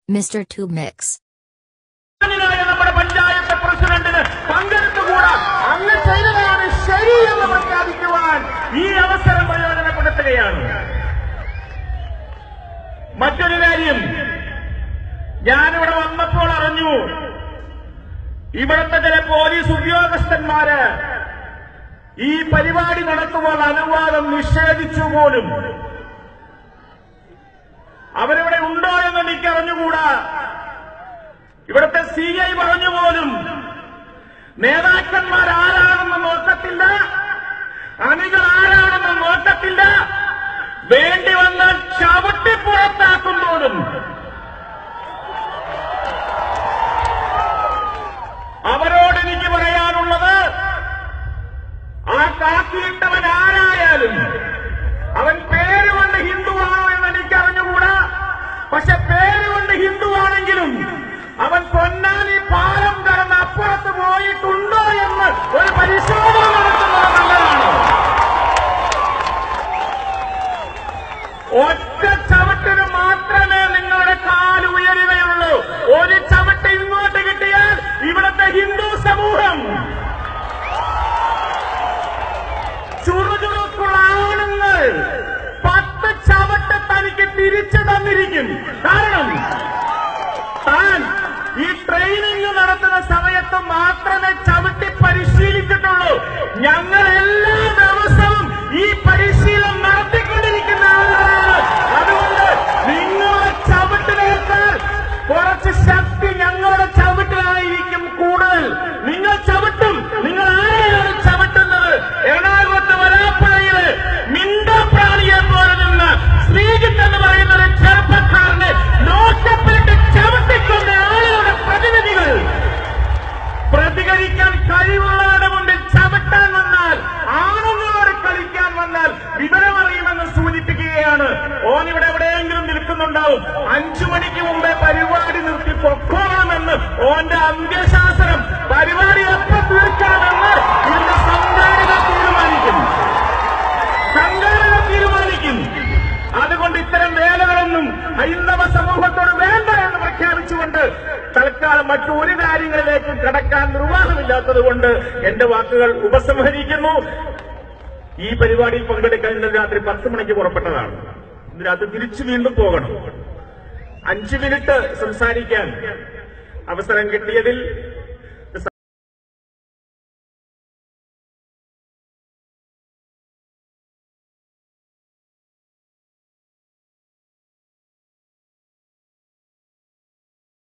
Mr. Tube Mix. മാന്യനായ നമ്മുടെ പഞ്ചായത്ത് പ്രസിഡന്റിന് പങ്കെടുത്തുകൂടാ അങ്ങ് ചെയ്തതാണ് ശരി എന്ന് പ്രഖ്യാപിക്കുവാൻ ഈ അവസരം പ്രയോജനപ്പെടുത്തുകയാണ് മറ്റൊരു കാര്യം ഞാനിവിടെ വന്നപ്പോൾ അറിഞ്ഞു ഇവിടുത്തെ ചില പോലീസ് ഉദ്യോഗസ്ഥന്മാര് ഈ പരിപാടി നടത്തുമ്പോൾ അനുവാദം നിഷേധിച്ചു പോലും അവരിവിടെ ഉണ്ടോ എന്ന് എനിക്ക് അറിഞ്ഞുകൂടാ ഇവിടുത്തെ സി ഐ പറഞ്ഞു പോലും നേതാക്കന്മാർ ആരാണെന്ന് നോക്കത്തില്ല അണികൾ ആരാണെന്ന് നോക്കത്തില്ല വേണ്ടി വന്നാൽ ചവിട്ടി പുറത്താക്കും പോലും അവരോട് എനിക്ക് പറയാനുള്ളത് ആ കാക്കിയിട്ടവൻ ആരായാലും അവൻ പേരുകൊണ്ട് ഹിന്ദുവാണോ എന്ന് എനിക്ക് അറിഞ്ഞുകൂടാ പക്ഷെ പേരുകൊണ്ട് ഹിന്ദുവാണെങ്കിലും അവൻ പൊന്നാനി പാലം കടന്ന് അപ്പുറത്ത് പോയിട്ടുണ്ടോ എന്ന് ഒരു പരിശോധന നടത്തുന്നത് നല്ലതാണ് ഒറ്റ ചവിട്ടിന് മാത്രമേ നിങ്ങളുടെ കാല് ഉയരുകയുള്ളൂ ഒരു ചവിട്ട് ഇങ്ങോട്ട് കിട്ടിയാൽ ഇവിടുത്തെ ഹിന്ദു സമൂഹം ചുറുചുറുക്കുള്ള ആണുങ്ങൾ പത്ത് ചവട്ട് തനിക്ക് തിരിച്ചു തന്നിരിക്കും കാരണം താൻ ഈ ട്രെയിനിങ് നടത്തുന്ന സമയത്ത് മാത്രമേ ചവിട്ടി പരിശീലിച്ചിട്ടുള്ളൂ ഞങ്ങൾ എല്ലാ ദിവസവും ഈ പരിശീലനം നടത്തിക്കൊണ്ടിരിക്കുന്ന ആളുകളാണ് അതുകൊണ്ട് നിങ്ങളുടെ ചവിട്ടിനേക്കാൾ കുറച്ച് ശക്തി ഞങ്ങളുടെ ചവിട്ടിലായിരിക്കും കൂടുതൽ നിങ്ങൾ ചവിട്ടും നിങ്ങൾ ആരെയാണ് ചവിട്ടുന്നത് എറണാകുളത്ത് വരാപ്പുഴയില് മിണ്ടപ്രാണിയെ പോലെ നിന്ന് ശ്രീജിത്ത് എന്ന് പറയുന്ന ഒരു ചെറുപ്പക്കാരനെ നോക്കപ്പെട്ട് ചവിട്ടിക്കൊണ്ട ആളുകളുടെ പ്രതിനിധികൾ പ്രതികരിക്കാൻ കഴിവുള്ളവരുടെ മുമ്പിൽ ചവിട്ടാൻ വന്നാൽ ആണുങ്ങളോട് കളിക്കാൻ വന്നാൽ വിവരമറിയുമെന്ന് സൂചിപ്പിക്കുകയാണ് ഓൻ ഇവിടെ എവിടെയെങ്കിലും നിൽക്കുന്നുണ്ടാവും അഞ്ചു മണിക്ക് മുമ്പേ പരിപാടി നിർത്തി പൊക്കോളാമെന്ന് ഓന്റെ അന്ത്യശാസനം പരിപാടി എപ്പോൾ തീർക്കാമെന്ന് ഇതിന്റെ സംഘാടകർ തീരുമാനിക്കും സംഘാടകർ തീരുമാനിക്കും അതുകൊണ്ട് ഇത്തരം വേലകളൊന്നും ഹൈന്ദവ സമൂഹത്തോട് വേണ്ട എന്ന് പ്രഖ്യാപിച്ചുകൊണ്ട് തൽക്കാലം മറ്റു ഒരു കാര്യങ്ങളിലേക്കും കടക്കാൻ നിർവാഹമില്ലാത്തത് കൊണ്ട് എന്റെ വാക്കുകൾ ഉപസംഹരിക്കുന്നു ഈ പരിപാടിയിൽ പങ്കെടുക്കാൻ ഇന്നലെ രാത്രി പത്ത് മണിക്ക് പുറപ്പെട്ടതാണ് ഇന്ന് രാത്രി തിരിച്ചു വീണ്ടും പോകണം അഞ്ചു മിനിറ്റ് സംസാരിക്കാൻ അവസരം കിട്ടിയതിൽ